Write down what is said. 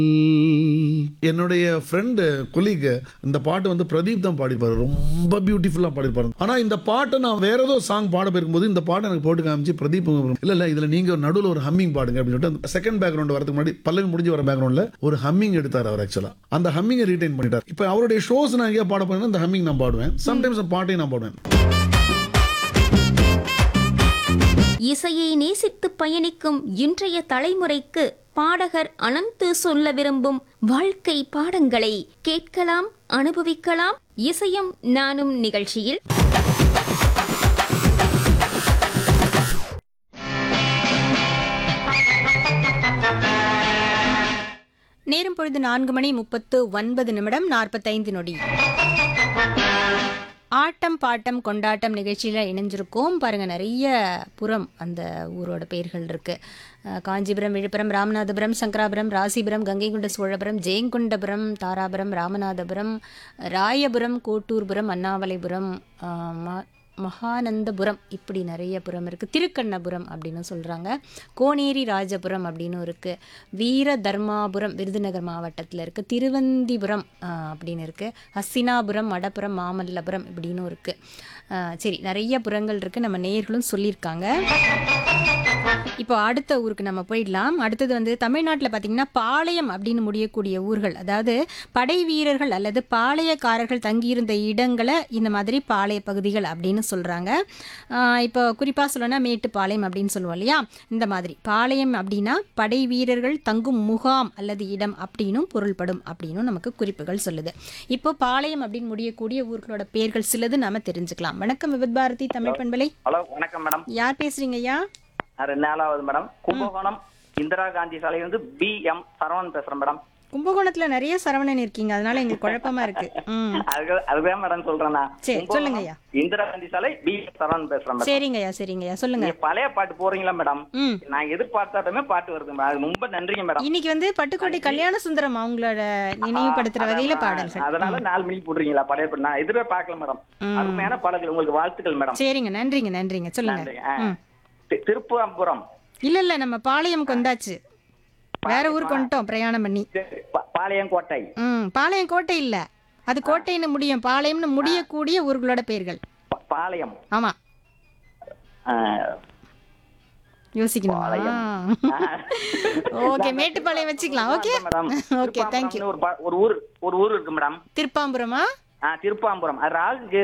என்னுடைய friend colleague இந்த பாட்டு வந்து பிரதீப் தான் பாடிப்பாரு ரொம்ப பியூட்டிஃபுல்லாக பாடிப்பாரு ஆனா இந்த பாட்டை நான் வேற ஏதோ சாங் பாட போயிருக்கும்போது இந்த பாட்டை எனக்கு போட்டு காமிச்சு பிரதீப் இல்ல இல்ல இதுல நீங்க நடுவில் ஒரு ஹம்மிங் பாடுங்க அப்படின்னு சொல்லிட்டு செகண்ட் பேக்ரவுண்ட் வரதுக்கு முன்னாடி பல்லவி முடிஞ்சு வர பேக்ரவுண்ட்ல ஒரு ஹம்மிங் எடுத்தார் அவர் ஆக்சுவலா அந்த ஹம்மிங்கை ரீடைன் பண்ணிட்டார் இப்போ அவருடைய ஷோஸ் நான் எங்கேயா பாட போனேன்னா இந்த ஹம்மிங் நான் பாடுவேன் சம்டைம்ஸ் பாட்டையும் நான் பாடுவேன் இசையை நேசித்து பயணிக்கும் இன்றைய தலைமுறைக்கு பாடகர் அனந்து சொல்ல விரும்பும் வாழ்க்கை பாடங்களை கேட்கலாம் அனுபவிக்கலாம் இசையும் நானும் நிகழ்ச்சியில் நேரம் பொழுது நான்கு மணி முப்பத்து ஒன்பது நிமிடம் நாற்பத்தைந்து நொடி ஆட்டம் பாட்டம் கொண்டாட்டம் நிகழ்ச்சியில் இணைஞ்சிருக்கோம் பாருங்க நிறைய புறம் அந்த ஊரோட பெயர்கள் இருக்கு அஹ் காஞ்சிபுரம் விழுப்புரம் ராமநாதபுரம் சங்கராபுரம் ராசிபுரம் கங்கைகொண்ட சோழபுரம் ஜெயங்கொண்டபுரம் தாராபுரம் ராமநாதபுரம் ராயபுரம் கோட்டூர்புரம் அண்ணாமலைபுரம் அஹ் ம- மகானந்தபுரம் இப்படி நிறைய புறம் இருக்குது திருக்கண்ணபுரம் அப்படின்னு சொல்கிறாங்க கோனேரி ராஜபுரம் அப்படின்னு இருக்குது வீர தர்மாபுரம் விருதுநகர் மாவட்டத்தில் இருக்குது திருவந்திபுரம் ஆஹ், அப்படின்னு இருக்குது ஹஸ்தினாபுரம் மடப்புரம் மாமல்லபுரம் இப்படின்னு இருக்குது சரி நிறைய புறங்கள் இருக்குது நம்ம நேயர்களும் சொல்லியிருக்காங்க இப்போ அடுத்த ஊருக்கு நம்ம போயிடலாம் அடுத்தது வந்து தமிழ்நாட்டில் பார்த்தீங்கன்னா பாளையம் அப்படின்னு முடியக்கூடிய ஊர்கள் அதாவது படை வீரர்கள் அல்லது பாளையக்காரர்கள் தங்கியிருந்த இடங்களை இந்த மாதிரி பாளைய பகுதிகள் அப்படின்னு சொல்கிறாங்க இப்போ குறிப்பாக சொல்லணும்னா மேட்டுப்பாளையம் அப்படின்னு சொல்லுவோம் இல்லையா இந்த மாதிரி பாளையம் அப்படின்னா படை வீரர்கள் தங்கும் முகாம் அல்லது இடம் அப்படின்னும் பொருள்படும் அப்படின்னும் நமக்கு குறிப்புகள் சொல்லுது இப்போ பாளையம் அப்படின்னு முடியக்கூடிய ஊர்களோட பெயர்கள் சிலது நாம தெரிஞ்சுக்கலாம் வணக்கம் விபத் பாரதி தமிழ் பண்பலை ஹலோ வணக்கம் மேடம் யார் பேசுறீங்க ஐயா நான் ரெண்டு நாளாவது மேடம் கும்பகோணம் இந்திரா காந்தி சாலை வந்து பி எம் சரவணன் பேசுறேன் மேடம் கும்பகோணத்துல நிறைய சரவணன் இருக்கீங்க அதனால எங்களுக்கு குழப்பமா இருக்கு ம் அதுக்கு அதுதான் மேடம் சொல்றேன் நான் சரி, கும்பகோணம், சொல்லுங்க ஐயா. இந்திரா காந்தி சாலை பி எம் சரவணன் பேசுறேன் மேடம் சரிங்கய்யா சரிங்கய்யா சொல்லுங்க நீங்க பழைய பாட்டு போறீங்களா மேடம் ம் நான் எதிர்பார்த்தாட்டமே பாட்டு வருது மேடம் அது ரொம்ப நன்றிங்க மேடம் இன்னைக்கு வந்து பட்டுக்கோட்டை கல்யாண சுந்தரம் அவங்களோட நினைவுபடுத்துற வகையில அதான், பாடல்கள் அதனால நாலு மணிக்கு போடுறீங்களா பழைய பாட்டு நான் எதிர்வே பார்க்கல மேடம் ம். அருமையான பாடல்கள் உங்களுக்கு வாழ்த்துக்கள் மேடம் சரிங்க நன்றிங்க நன்றிங்க சொல்லுங்க நன்றி ஆ. ம் தி- திருப்புவம்புரம் இல்ல இல்ல நம்ம பாளையம்க்கு வந்தாச்சு வேற ஊருக்கு வந்துட்டோம் பிரயாணம் பண்ணி தி- பா- பாளையங்கோட்டை ம் பாளையம் கோட்டை இல்ல அது கோட்டைன்னு முடியும் பாளையம்னு முடியக்கூடிய ஊர்களோட பெயர்கள் பா- பாளையம் ஆமா ஆ, யோசிக்கணுமா பாளையம். ஓகே மேட்டுப்பாளையம் வச்சுக்கலாம் ஓகே மேடம் ஓகே தேங்க்யூ திருப்பாம்புரம்னு ஒரு பா- ஒரு ஊர் ஒரு ஊர் இருக்கு மேடம் திருப்பாம்புரமா ஆ திருப்பாம்புரம் அது ராகு